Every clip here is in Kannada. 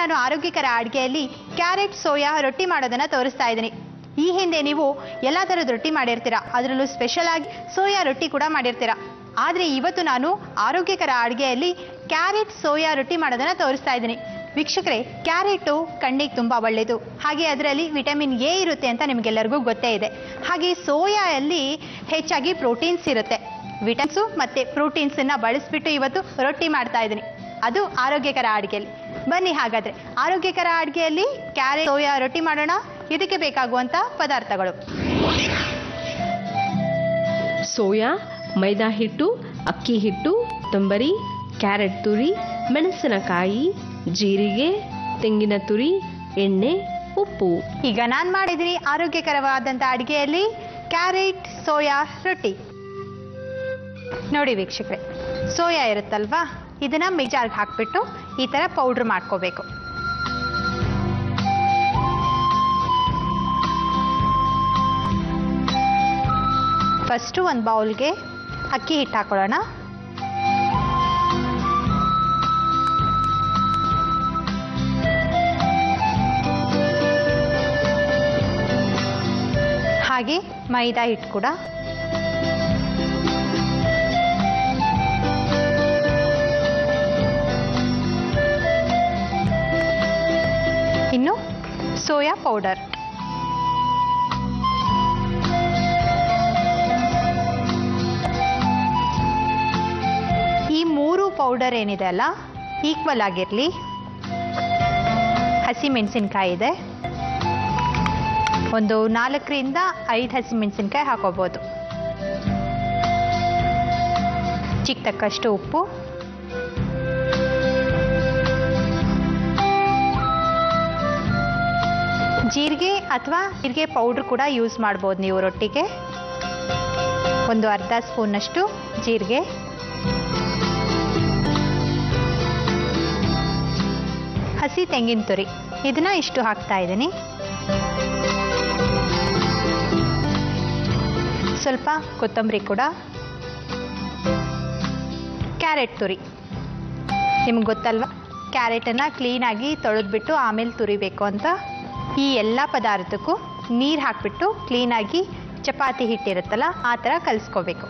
ನಾನು ಆರೋಗ್ಯಕರ ಅಡುಗೆಯಲ್ಲಿ ಕ್ಯಾರೆಟ್ ಸೋಯಾ ರೊಟ್ಟಿ ಮಾಡೋದನ್ನ ತೋರಿಸ್ತಾ ಇದ್ದೀನಿ ಈ ಹಿಂದೆ ನೀವು ಎಲ್ಲ ಥರದ ರೊಟ್ಟಿ ಮಾಡಿರ್ತೀರಾ ಅದರಲ್ಲೂ ಸ್ಪೆಷಲ್ ಆಗಿ ಸೋಯಾ ರೊಟ್ಟಿ ಕೂಡ ಮಾಡಿರ್ತೀರಾ ಆದರೆ ಇವತ್ತು ನಾನು ಆರೋಗ್ಯಕರ ಅಡುಗೆಯಲ್ಲಿ ಕ್ಯಾರೆಟ್ ಸೋಯಾ ರೊಟ್ಟಿ ಮಾಡೋದನ್ನ ತೋರಿಸ್ತಾ ಇದ್ದೀನಿ ವೀಕ್ಷಕರೇ ಕ್ಯಾರೆಟು ಕಣ್ಣಿಗೆ ತುಂಬ ಒಳ್ಳೆಯದು ಹಾಗೆ ಅದರಲ್ಲಿ ವಿಟಮಿನ್ ಎ ಇರುತ್ತೆ ಅಂತ ನಿಮಗೆಲ್ಲರಿಗೂ ಗೊತ್ತೇ ಇದೆ ಹಾಗೆ ಸೋಯಾಯಲ್ಲಿ ಹೆಚ್ಚಾಗಿ ಪ್ರೋಟೀನ್ಸ್ ಇರುತ್ತೆ ವಿಟಮಿನ್ಸು ಮತ್ತು ಪ್ರೋಟೀನ್ಸನ್ನು ಬಳಸಿಬಿಟ್ಟು ಇವತ್ತು ರೊಟ್ಟಿ ಮಾಡ್ತಾ ಇದ್ದೀನಿ ಅದು ಆರೋಗ್ಯಕರ ಅಡುಗೆಯಲ್ಲಿ ಬನ್ನಿ ಹಾಗಾದರೆ ಆರೋಗ್ಯಕರ ಅಡುಗೆಯಲ್ಲಿ ಕ್ಯಾರೆಟ್ ಸೋಯಾ ರೊಟ್ಟಿ ಮಾಡೋಣ ಇದಕ್ಕೆ ಬೇಕಾಗುವಂಥ ಪದಾರ್ಥಗಳು ಸೋಯಾ ಮೈದಾ ಹಿಟ್ಟು ಅಕ್ಕಿ ಹಿಟ್ಟು ತಂಬರಿ ಕ್ಯಾರೆಟ್ ತುರಿ ಮೆಣಸಿನಕಾಯಿ ಜೀರಿಗೆ ತೆಂಗಿನ ತುರಿ ಎಣ್ಣೆ ಉಪ್ಪು ಈಗ ನಾನು ಮಾಡಿದ್ದೀನಿ ಆರೋಗ್ಯಕರವಾದಂಥ ಅಡುಗೆಯಲ್ಲಿ ಕ್ಯಾರೆಟ್ ಸೋಯಾ ರೊಟ್ಟಿ ನೋಡಿ ವೀಕ್ಷಕರೇ ಸೋಯಾ ಇರುತ್ತಲ್ವಾ ಇದನ್ನ ಮಿಜಾರ್ಗೆ ಹಾಕ್ಬಿಟ್ಟು ಈ ಥರ ಪೌಡ್ರ್ ಮಾಡ್ಕೋಬೇಕು ಫಸ್ಟು ಒಂದು ಬೌಲ್ಗೆ ಅಕ್ಕಿ ಹಿಟ್ಟು ಹಾಕೊಳ್ಳೋಣ ಹಾಗೆ ಮೈದಾ ಹಿಟ್ಟು ಕೂಡ ಇನ್ನು ಸೋಯಾ ಪೌಡರ್ ಈ ಮೂರು ಪೌಡರ್ ಏನಿದೆ ಅಲ್ಲ ಈಕ್ವಲ್ ಆಗಿರಲಿ ಹಸಿ ಮೆಣಸಿನ್ಕಾಯಿ ಇದೆ ಒಂದು ನಾಲ್ಕರಿಂದ ಐದು ಹಸಿ ಮೆಣಸಿನ್ಕಾಯಿ ಹಾಕೋಬೋದು ಚಿಕ್ಕ ತಕ್ಕಷ್ಟು ಉಪ್ಪು ಜೀರಿಗೆ ಅಥವಾ ಜೀರಿಗೆ ಪೌಡ್ರ್ ಕೂಡ ಯೂಸ್ ಮಾಡ್ಬೋದು ನೀವು ರೊಟ್ಟಿಗೆ ಒಂದು ಅರ್ಧ ಸ್ಪೂನ್ನಷ್ಟು ಜೀರಿಗೆ ಹಸಿ ತೆಂಗಿನ ತುರಿ ಇದನ್ನ ಇಷ್ಟು ಹಾಕ್ತಾ ಇದ್ದೀನಿ ಸ್ವಲ್ಪ ಕೊತ್ತಂಬರಿ ಕೂಡ ಕ್ಯಾರೆಟ್ ತುರಿ ನಿಮ್ಗೆ ಗೊತ್ತಲ್ವಾ ಕ್ಯಾರೆಟನ್ನು ಕ್ಲೀನಾಗಿ ತೊಳೆದ್ಬಿಟ್ಟು ಆಮೇಲೆ ತುರಿಬೇಕು ಅಂತ ಈ ಎಲ್ಲ ಪದಾರ್ಥಕ್ಕೂ ನೀರು ಹಾಕ್ಬಿಟ್ಟು ಕ್ಲೀನಾಗಿ ಚಪಾತಿ ಹಿಟ್ಟಿರುತ್ತಲ್ಲ ಆ ಥರ ಕಲಿಸ್ಕೋಬೇಕು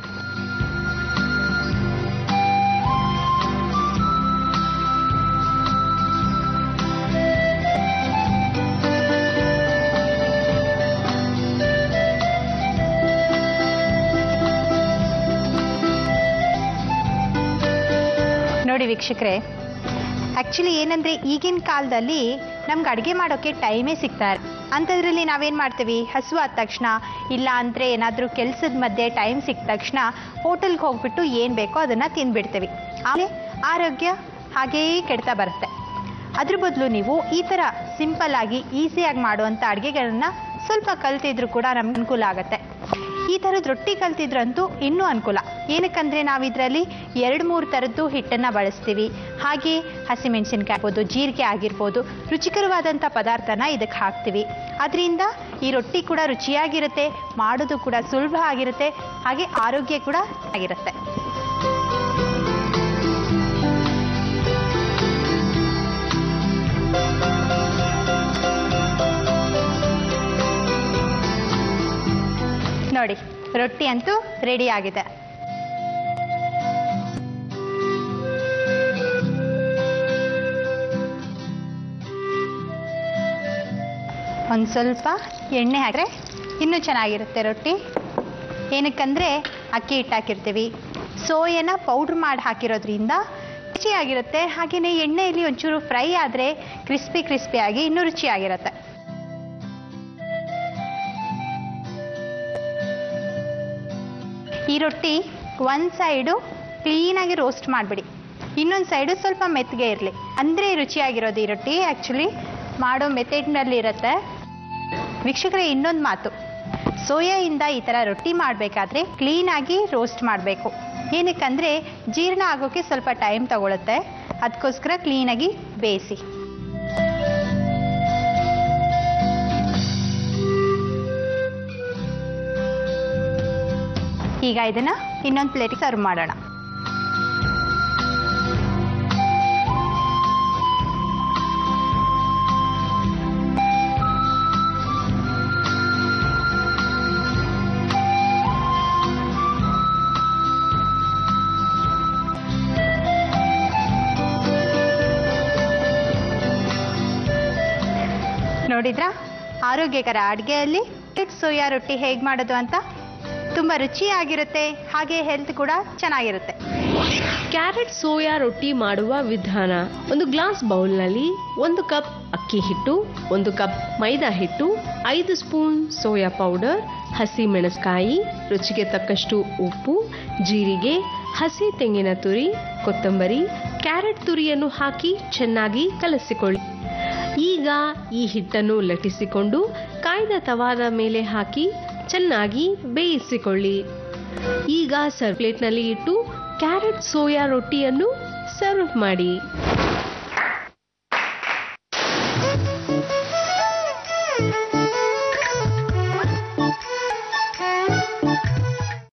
ನೋಡಿ ವೀಕ್ಷಕರೇ ಆ್ಯಕ್ಚುಲಿ ಏನಂದರೆ ಈಗಿನ ಕಾಲದಲ್ಲಿ ನಮ್ಗೆ ಅಡುಗೆ ಮಾಡೋಕ್ಕೆ ಟೈಮೇ ಸಿಗ್ತಾ ಇಲ್ಲ ಅಂಥದ್ರಲ್ಲಿ ನಾವೇನು ಮಾಡ್ತೀವಿ ಹಸು ಆದ ತಕ್ಷಣ ಇಲ್ಲ ಅಂದರೆ ಏನಾದರೂ ಕೆಲಸದ ಮಧ್ಯೆ ಟೈಮ್ ಸಿಕ್ಕ ತಕ್ಷಣ ಹೋಟೆಲ್ಗೆ ಹೋಗ್ಬಿಟ್ಟು ಏನು ಬೇಕೋ ಅದನ್ನು ತಿಂದ್ಬಿಡ್ತೀವಿ ಆಮೇಲೆ ಆರೋಗ್ಯ ಹಾಗೆಯೇ ಕೆಡ್ತಾ ಬರುತ್ತೆ ಅದ್ರ ಬದಲು ನೀವು ಈ ಥರ ಸಿಂಪಲ್ ಆಗಿ ಈಸಿಯಾಗಿ ಮಾಡುವಂಥ ಅಡುಗೆಗಳನ್ನ ಸ್ವಲ್ಪ ಕಲ್ತಿದ್ರು ಕೂಡ ನಮ್ಗೆ ಅನುಕೂಲ ಆಗುತ್ತೆ ಈ ಥರದ ರೊಟ್ಟಿ ಕಲ್ತಿದ್ರಂತೂ ಇನ್ನೂ ಅನುಕೂಲ ಏನಕ್ಕಂದರೆ ನಾವು ಇದರಲ್ಲಿ ಎರಡು ಮೂರು ಥರದ್ದು ಹಿಟ್ಟನ್ನು ಬಳಸ್ತೀವಿ ಹಾಗೆ ಹಸಿಮೆಣಸಿನ್ಕಾಯಿ ಆಗ್ಬೋದು ಜೀರಿಗೆ ಆಗಿರ್ಬೋದು ರುಚಿಕರವಾದಂಥ ಪದಾರ್ಥನ ಇದಕ್ಕೆ ಹಾಕ್ತೀವಿ ಅದರಿಂದ ಈ ರೊಟ್ಟಿ ಕೂಡ ರುಚಿಯಾಗಿರುತ್ತೆ ಮಾಡೋದು ಕೂಡ ಸುಲಭ ಆಗಿರುತ್ತೆ ಹಾಗೆ ಆರೋಗ್ಯ ಕೂಡ ಆಗಿರುತ್ತೆ ನೋಡಿ ರೊಟ್ಟಿ ಅಂತೂ ರೆಡಿ ಆಗಿದೆ ಒಂದು ಸ್ವಲ್ಪ ಎಣ್ಣೆ ಹಾಕಿದ್ರೆ ಇನ್ನೂ ಚೆನ್ನಾಗಿರುತ್ತೆ ರೊಟ್ಟಿ ಏನಕ್ಕಂದರೆ ಅಕ್ಕಿ ಹಿಟ್ಟು ಹಾಕಿರ್ತೀವಿ ಸೋಯನ ಪೌಡ್ರ್ ಮಾಡಿ ಹಾಕಿರೋದ್ರಿಂದ ರುಚಿಯಾಗಿರುತ್ತೆ ಹಾಗೆಯೇ ಎಣ್ಣೆಯಲ್ಲಿ ಒಂಚೂರು ಫ್ರೈ ಆದರೆ ಕ್ರಿಸ್ಪಿ ಕ್ರಿಸ್ಪಿಯಾಗಿ ಇನ್ನೂ ರುಚಿಯಾಗಿರುತ್ತೆ ಈ ರೊಟ್ಟಿ ಒಂದು ಸೈಡು ಕ್ಲೀನಾಗಿ ರೋಸ್ಟ್ ಮಾಡಿಬಿಡಿ ಇನ್ನೊಂದು ಸೈಡು ಸ್ವಲ್ಪ ಮೆತ್ತಗೆ ಇರಲಿ ಅಂದರೆ ರುಚಿಯಾಗಿರೋದು ಈ ರೊಟ್ಟಿ ಆ್ಯಕ್ಚುಲಿ ಮಾಡೋ ಮೆಥಡ್ನಲ್ಲಿ ಇರುತ್ತೆ ವೀಕ್ಷಕರೇ ಇನ್ನೊಂದು ಮಾತು ಸೋಯಾಯಿಂದ ಈ ಥರ ರೊಟ್ಟಿ ಮಾಡಬೇಕಾದ್ರೆ ಕ್ಲೀನಾಗಿ ರೋಸ್ಟ್ ಮಾಡಬೇಕು ಏನಕ್ಕಂದರೆ ಜೀರ್ಣ ಆಗೋಕ್ಕೆ ಸ್ವಲ್ಪ ಟೈಮ್ ತಗೊಳುತ್ತೆ ಅದಕ್ಕೋಸ್ಕರ ಕ್ಲೀನಾಗಿ ಬೇಯಿಸಿ ಈಗ ಇದನ್ನ ಇನ್ನೊಂದು ಪ್ಲೇಟಿಗೆ ಸರ್ವ್ ಮಾಡೋಣ ನೋಡಿದ್ರಾ ಆರೋಗ್ಯಕರ ಅಡುಗೆಯಲ್ಲಿ ಸೋಯಾ ರೊಟ್ಟಿ ಹೇಗೆ ಮಾಡೋದು ಅಂತ ತುಂಬ ರುಚಿಯಾಗಿರುತ್ತೆ ಹಾಗೆ ಹೆಲ್ತ್ ಕೂಡ ಚೆನ್ನಾಗಿರುತ್ತೆ ಕ್ಯಾರೆಟ್ ಸೋಯಾ ರೊಟ್ಟಿ ಮಾಡುವ ವಿಧಾನ ಒಂದು ಗ್ಲಾಸ್ ಬೌಲ್ನಲ್ಲಿ ಒಂದು ಕಪ್ ಅಕ್ಕಿ ಹಿಟ್ಟು ಒಂದು ಕಪ್ ಮೈದಾ ಹಿಟ್ಟು ಐದು ಸ್ಪೂನ್ ಸೋಯಾ ಪೌಡರ್ ಹಸಿ ಮೆಣಸಕಾಯಿ ರುಚಿಗೆ ತಕ್ಕಷ್ಟು ಉಪ್ಪು ಜೀರಿಗೆ ಹಸಿ ತೆಂಗಿನ ತುರಿ ಕೊತ್ತಂಬರಿ ಕ್ಯಾರೆಟ್ ತುರಿಯನ್ನು ಹಾಕಿ ಚೆನ್ನಾಗಿ ಕಲಸಿಕೊಳ್ಳಿ ಈಗ ಈ ಹಿಟ್ಟನ್ನು ಲಟ್ಟಿಸಿಕೊಂಡು ಕಾಯ್ದ ತವಾದ ಮೇಲೆ ಹಾಕಿ ಚೆನ್ನಾಗಿ ಬೇಯಿಸಿಕೊಳ್ಳಿ ಈಗ ಸರ್ವ್ ಪ್ಲೇಟ್ನಲ್ಲಿ ಇಟ್ಟು ಕ್ಯಾರೆಟ್ ಸೋಯಾ ರೊಟ್ಟಿಯನ್ನು ಸರ್ವ್ ಮಾಡಿ